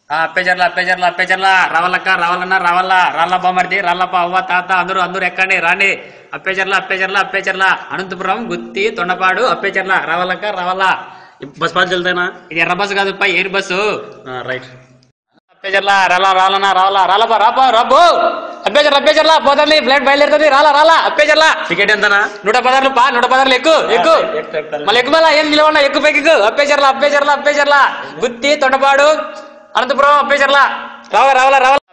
ఆ అప్పేచర్ల అప్పేచర్ల అప్పేచర్ల రావాలక్క రావాలన్నా రావాలా రాళ్ళ బామర్ది రాళ్ళప్ప అవ్వ తాత అందరూ అందరూ ఎక్కండి రాండి అప్పేచర్ల అప్పేచర్ల అప్పేచర్ల అనంతపురం గుత్తి తొండపాడు అప్పేచర్ల రావాలక్క రావాలా బస్ పాస్ వెళ్తానా ఇది ఎర్ర బస్సు కాదు పై ఎయిర్ బస్సు రైట్ అప్పేచర్ల రాలా రాలన్నా రావాలా రాలపా రాపా రాబో అప్పేచర్ల అప్పేచర్ల పోతుంది ఫ్లైట్ బయలుదేరుతుంది రాలా రాలా అప్పేచర్ల టికెట్ ఎంతనా నూట పదార్లు పా నూట పదార్లు ఎక్కు ఎక్కు ఎక్కు, ఎక్కు. మళ్ళీ ఎక్కువ మళ్ళీ ఏం నిలవన్నా ఎక్కువ పైకి ఎక్కు అప్పేచర్ల అప్పేచర్ల అప్పేచర్ల గుత్తి తొండపాడు అనంతపురం అప్పేచర్ల రావా రావాలా రావాలా